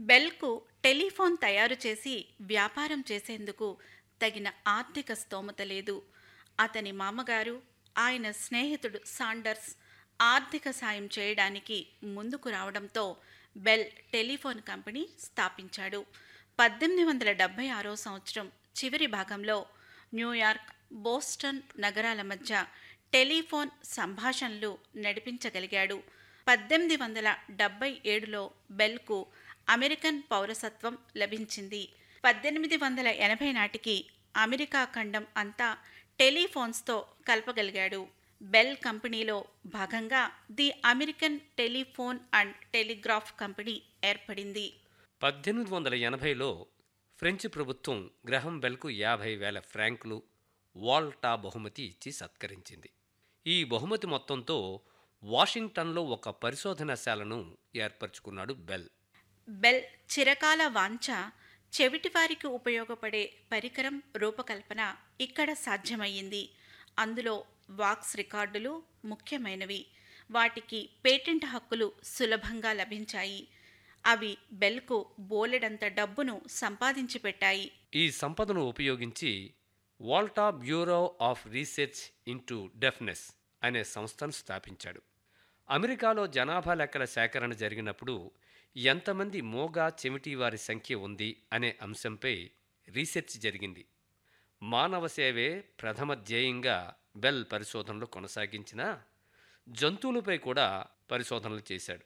బెల్కు telephone తయారు చేసి వ్యాపారం చేసేందుకు తగిన ఆర్థిక స్తోమత లేదు అతని మామగారు ఆయన స్నేహితుడు సాండర్స్ ఆర్థిక సాయం చేయడానికి ముందుకు రావడంతో బెల్ టెలిఫోన్ కంపెనీ స్థాపించాడు పద్దెనిమిది వందల డెబ్బై ఆరో సంవత్సరం చివరి భాగంలో న్యూయార్క్ బోస్టన్ నగరాల మధ్య టెలిఫోన్ సంభాషణలు నడిపించగలిగాడు పద్దెనిమిది వందల డెబ్బై ఏడులో బెల్కు అమెరికన్ పౌరసత్వం లభించింది పద్దెనిమిది వందల ఎనభై నాటికి అమెరికా ఖండం అంతా టెలిఫోన్స్తో కలపగలిగాడు బెల్ కంపెనీలో భాగంగా the American telephone and telegraph company ఏర్పడింది పద్దెనిమిది వందల ఎనభైలో ఫ్రెంచ్ ప్రభుత్వం గ్రహం బెల్కు యాభై వేల ఫ్రాంకులు వాల్టా బహుమతి ఇచ్చి సత్కరించింది ఈ బహుమతి మొత్తంతో వాషింగ్టన్లో ఒక పరిశోధనశాలను ఏర్పరచుకున్నాడు బెల్ బెల్ చిరకాల వాంఛ చెవిటివారికి ఉపయోగపడే పరికరం రూపకల్పన ఇక్కడ సాధ్యమయ్యింది అందులో వాక్స్ రికార్డులు ముఖ్యమైనవి వాటికి పేటెంట్ హక్కులు సులభంగా లభించాయి అవి బెల్కు బోలెడంత డబ్బును సంపాదించి పెట్టాయి ఈ సంపదను ఉపయోగించి Volta bureau of research into deafness అనే సంస్థను స్థాపించాడు అమెరికాలో జనాభా లెక్కల సేకరణ జరిగినప్పుడు ఎంతమంది మోగా చెమిటి వారి సంఖ్య ఉంది అనే అంశంపై రీసెర్చ్ జరిగింది మానవ సేవే ప్రథమ ధ్యేయంగా బెల్ పరిశోధనలు కొనసాగించినా జంతువులపై కూడా పరిశోధనలు చేశాడు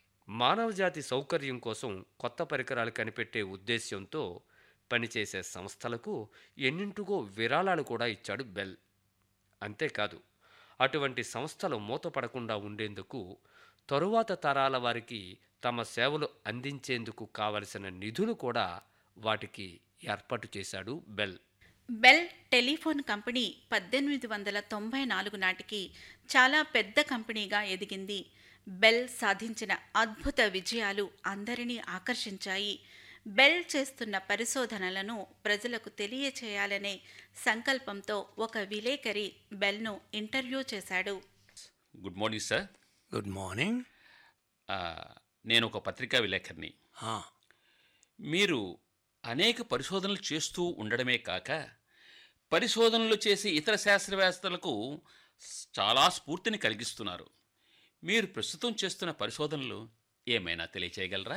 మానవజాతి సౌకర్యం కోసం కొత్త పరికరాలు కనిపెట్టే ఉద్దేశ్యంతో పనిచేసే సంస్థలకు ఎన్నింటికో విరాళాలు కూడా ఇచ్చాడు బెల్ అంతేకాదు అటువంటి సంస్థలు మూతపడకుండా ఉండేందుకు తరువాత తరాల వారికి తమ సేవలు అందించేందుకు కావలసిన నిధులు కూడా వాటికి ఏర్పాటు చేశాడు బెల్ బెల్ టెలిఫోన్ కంపెనీ పద్దెనిమిది వందల తొంభై నాలుగు నాటికి చాలా పెద్ద కంపెనీగా ఎదిగింది బెల్ సాధించిన అద్భుత విజయాలు అందరినీ ఆకర్షించాయి బెల్ చేస్తున్న పరిశోధనలను ప్రజలకు తెలియచేయాలనే సంకల్పంతో ఒక విలేకరి బెల్ను ఇంటర్వ్యూ చేశాడు good morning sir good morning ఆ, నేను ఒక పత్రికా విలేకరిని ఆ, మీరు అనేక పరిశోధనలు చేస్తూ ఉండడమే కాక పరిశోధనలు చేసే ఇతర శాస్త్రవేత్తలకు స్- చాలా స్ఫూర్తిని కలిగిస్తున్నారు మీరు ప్రస్తుతం చేస్తున్న పరిశోధనలు ఏమైనా తెలియచేయగలరా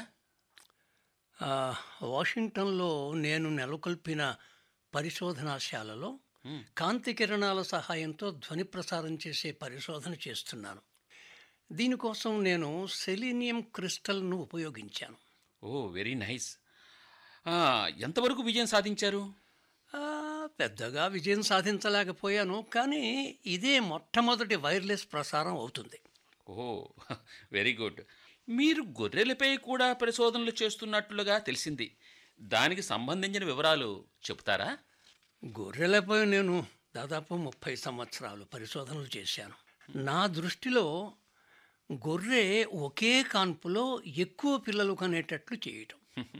ఆ, వాషింగ్టన్లో నేను నెలకొల్పిన పరిశోధనాశాలలో కాంతి కిరణాల సహాయంతో ధ్వని ప్రసారం చేసే పరిశోధన చేస్తున్నాను దీనికోసం నేను సెలీనియం క్రిస్టల్ను ఉపయోగించాను ఓ వెరీ నైస్ ఆ, ఎంతవరకు విజయం సాధించారు ఆ, పెద్దగా విజయం సాధించలేకపోయాను కానీ ఇదే మొట్టమొదటి వైర్లెస్ ప్రసారం అవుతుంది ఓ వెరీ గుడ్ మీరు గొర్రెలపై కూడా పరిశోధనలు చేస్తున్నట్లుగా తెలిసింది దానికి సంబంధించిన వివరాలు చెప్తారా గొర్రెలపై నేను దాదాపు ముప్పై సంవత్సరాలు పరిశోధనలు చేశాను నా దృష్టిలో గొర్రె ఒకే కాన్పులో ఎక్కువ పిల్లలు కనేటట్లు చేయటం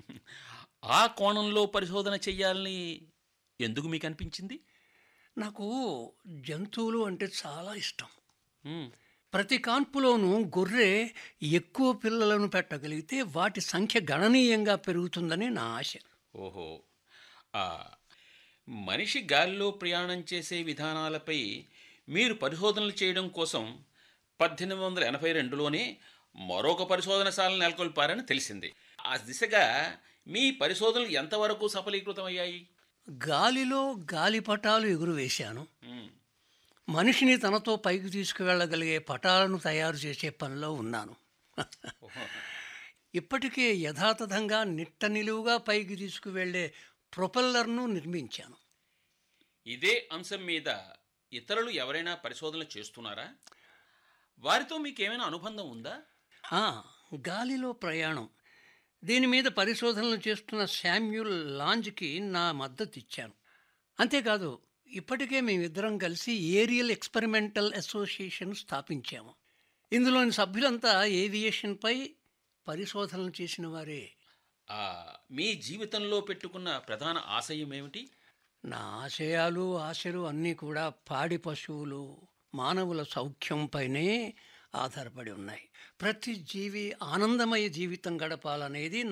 ఆ కోణంలో పరిశోధన చెయ్యాలని ఎందుకు మీకు అనిపించింది నాకు జంతువులు అంటే చాలా ఇష్టం మ్మ్. ప్రతి కాన్పులోనూ గొర్రె ఎక్కువ పిల్లలను పెట్టగలిగితే వాటి సంఖ్య గణనీయంగా పెరుగుతుందని నా ఆశ ఓహో ఆ, మనిషి గాలిలో ప్రయాణం చేసే విధానాలపై మీరు పరిశోధనలు చేయడం కోసం పద్దెనిమిది వందల ఎనభై రెండులోనే మరొక పరిశోధనశాలను నెలకొల్పారని తెలిసింది ఆ దిశగా మీ పరిశోధనలు ఎంతవరకు సఫలీకృతమయ్యాయి గాలిలో గాలిపటాలు ఎగురువేశాను మ్మ్. మనిషిని తనతో పైకి తీసుకువెళ్ళగలిగే పటాలను తయారు చేసే పనిలో ఉన్నాను ఓహో. ఇప్పటికే యథాతథంగా నిట్ట నిలువుగా పైకి తీసుకువెళ్ళే ప్రొపెల్లర్ను నిర్మించాను ఇదే అంశం మీద ఇతరులు ఎవరైనా పరిశోధనలు చేస్తున్నారా వారితో మీకేమైనా అనుబంధం ఉందా ఆ, గాలిలో ప్రయాణం దీని మీద పరిశోధనలు చేస్తున్న శామ్యూల్ లాంజ్కి నా మద్దతు ఇచ్చాను అంతేకాదు ఇప్పటికే మేమిద్దరం కలిసి ఏరియల్ ఎక్స్పెరిమెంటల్ అసోసియేషన్ స్థాపించాము ఇందులోని సభ్యులంతా ఏవియేషన్పై పరిశోధనలు చేసిన వారే ఆ, మీ జీవితంలో పెట్టుకున్న ప్రధాన ఆశయం ఏమిటి నా ఆశయాలు ఆశలు అన్నీ కూడా పాడి పశువులు మానవుల సౌఖ్యంపైనే ఆధారపడి ఉన్నాయి ప్రతి జీవి ఆనందమయ జీవితం గడపాలనేది